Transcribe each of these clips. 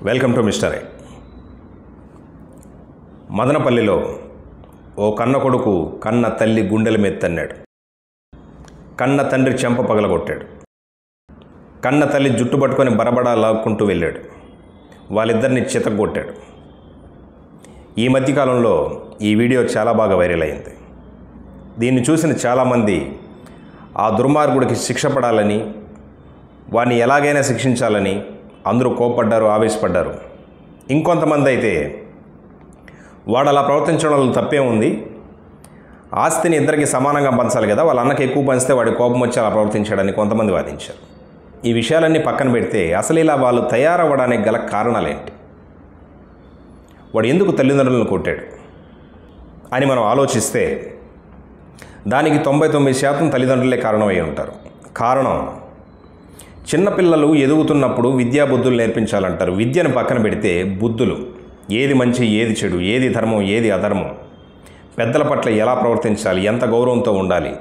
welcome to mister I మదనపల్లిలో ఓ కన్న కొడుకు కన్న తల్లి గుండెల మీద తన్నాడు కన్న తండ్రి చెంప పగలగొట్టాడు కన్న తల్లి జుట్టు పట్టుకొని బరబడా లాక్కుంటూ వెళ్ళాడు వాళ్ళిద్దరిని చితగొట్టాడు ఈ మధ్యకాలంలో ఈ వీడియో చాలా బాగా వైరల్ అయింది దీన్ని చూసిన చాలామంది ఆ దుర్మార్గుడికి శిక్ష పడాలని వాడిని ఎలాగైనా శిక్షించాలని అందరూ కోప్పడ్డారు ఆవేశపడ్డారు ఇంకొంతమంది అయితే వాడు అలా ప్రవర్తించడంలో తప్పే ఉంది ఆస్తిని ఇద్దరికి సమానంగా పంచాలి కదా వాళ్ళ అన్నకి ఎక్కువ పంచితే వాడి కోపం వచ్చి అలా ప్రవర్తించాడని కొంతమంది వాదించారు ఈ విషయాలన్నీ పక్కన పెడితే అసలు ఇలా వాళ్ళు తయారవ్వడానికి గల కారణాలేంటి వాడు ఎందుకు తల్లిదండ్రులను కొట్టాడు అని మనం ఆలోచిస్తే దానికి తొంభై తొమ్మిది శాతం తల్లిదండ్రులే కారణమై ఉంటారు కారణం చిన్నపిల్లలు ఎదుగుతున్నప్పుడు విద్యా బుద్ధులు నేర్పించాలంటారు విద్యను పక్కన పెడితే బుద్ధులు ఏది మంచి ఏది చెడు ఏది ధర్మం ఏది అధర్మం పెద్దల పట్ల ఎలా ప్రవర్తించాలి ఎంత గౌరవంతో ఉండాలి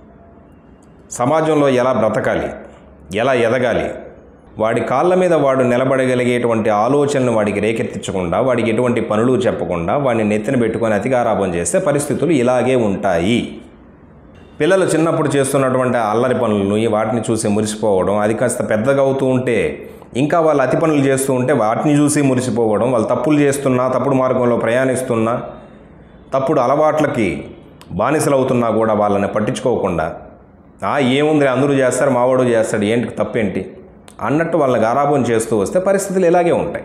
సమాజంలో ఎలా బ్రతకాలి ఎలా ఎదగాలి వాడి కాళ్ళ మీద వాడు నిలబడగలిగేటువంటి ఆలోచనలు వాడికి రేకెత్తించకుండా వాడికి ఎటువంటి పనులు చెప్పకుండా వాడిని నెత్తిన పెట్టుకొని అతిగారాపం చేస్తే పరిస్థితులు ఇలాగే ఉంటాయి పిల్లలు చిన్నప్పుడు చేస్తున్నటువంటి అల్లరి పనులను వాటిని చూసి మురిసిపోవడం అది కాస్త పెద్దగా అవుతూ ఉంటే ఇంకా వాళ్ళు అతి పనులు చేస్తూ ఉంటే వాటిని చూసి మురిసిపోవడం వాళ్ళు తప్పులు చేస్తున్నా తప్పుడు మార్గంలో ప్రయాణిస్తున్నా తప్పుడు అలవాట్లకి బానిసలవుతున్నా కూడా వాళ్ళని పట్టించుకోకుండా "ఆ, ఏముంది అందరూ చేస్తారు మావాడు చేస్తాడు ఏంటి తప్పేంటి అన్నట్టు వాళ్ళని గారాబం చేస్తూ వస్తే పరిస్థితులు ఇలాగే ఉంటాయి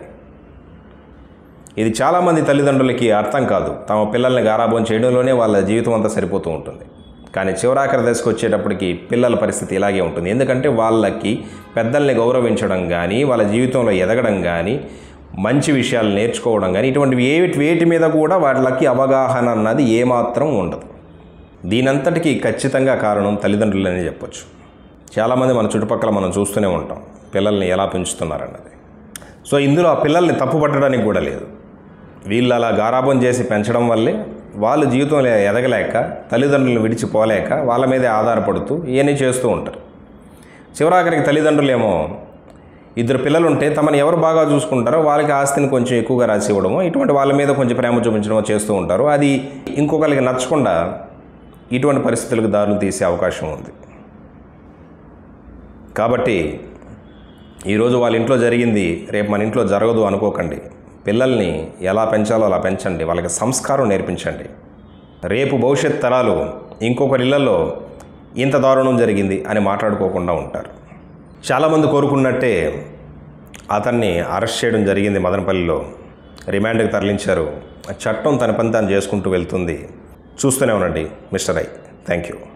ఇది చాలామంది తల్లిదండ్రులకి అర్థం కాదు తమ పిల్లల్ని గారాబం చేయడంలోనే వాళ్ళ జీవితం అంతా సరిపోతూ ఉంటుంది కానీ చివరాఖరి దశకు వచ్చేటప్పటికి పిల్లల పరిస్థితి ఇలాగే ఉంటుంది ఎందుకంటే వాళ్ళకి పెద్దల్ని గౌరవించడం కానీ వాళ్ళ జీవితంలో ఎదగడం కానీ మంచి విషయాలు నేర్చుకోవడం కానీ ఇటువంటి వేటి వేటి మీద కూడా వాళ్ళకి అవగాహన అన్నది ఏమాత్రం ఉండదు దీనంతటికీ ఖచ్చితంగా కారణం తల్లిదండ్రులనే చెప్పొచ్చు చాలామంది మన చుట్టుపక్కల మనం చూస్తూనే ఉంటాం పిల్లల్ని ఎలా పెంచుతున్నారన్నది సో ఇందులో ఆ పిల్లల్ని తప్పు పట్టడానికి కూడా లేదు వీళ్ళు అలా గారాబం చేసి పెంచడం వల్లే వాళ్ళు జీవితంలో ఎదగలేక తల్లిదండ్రులను విడిచిపోలేక వాళ్ళ మీదే ఆధారపడుతూ ఇవన్నీ చేస్తూ ఉంటారు చివరాఖరికి తల్లిదండ్రులేమో ఇద్దరు పిల్లలు ఉంటే తమను ఎవరు బాగా చూసుకుంటారో వాళ్ళకి ఆస్తిని కొంచెం ఎక్కువగా రాసి ఇవ్వడమో ఇటువంటి వాళ్ళ మీద కొంచెం ప్రేమ చూపించడమో చేస్తూ ఉంటారు అది ఇంకొకరికి నచ్చకుండా ఇటువంటి పరిస్థితులకు దారులు తీసే అవకాశం ఉంది కాబట్టి ఈరోజు వాళ్ళ ఇంట్లో జరిగింది రేపు మన ఇంట్లో జరగదు అనుకోకండి పిల్లల్ని ఎలా పెంచాలో అలా పెంచండి వాళ్ళకి సంస్కారం నేర్పించండి రేపు భవిష్యత్ తరాలు ఇంకొకరి ఇళ్లలో ఇంత దారుణం జరిగింది అని మాట్లాడుకోకుండా ఉంటారు చాలామంది కోరుకున్నట్టే అతన్ని అరెస్ట్ చేయడం జరిగింది మదనపల్లిలో రిమాండ్కి తరలించారు చట్టం తన పని తాను చేసుకుంటూ వెళ్తుంది చూస్తూనే ఉండండి మిస్టర్ ఐ థ్యాంక్ యూ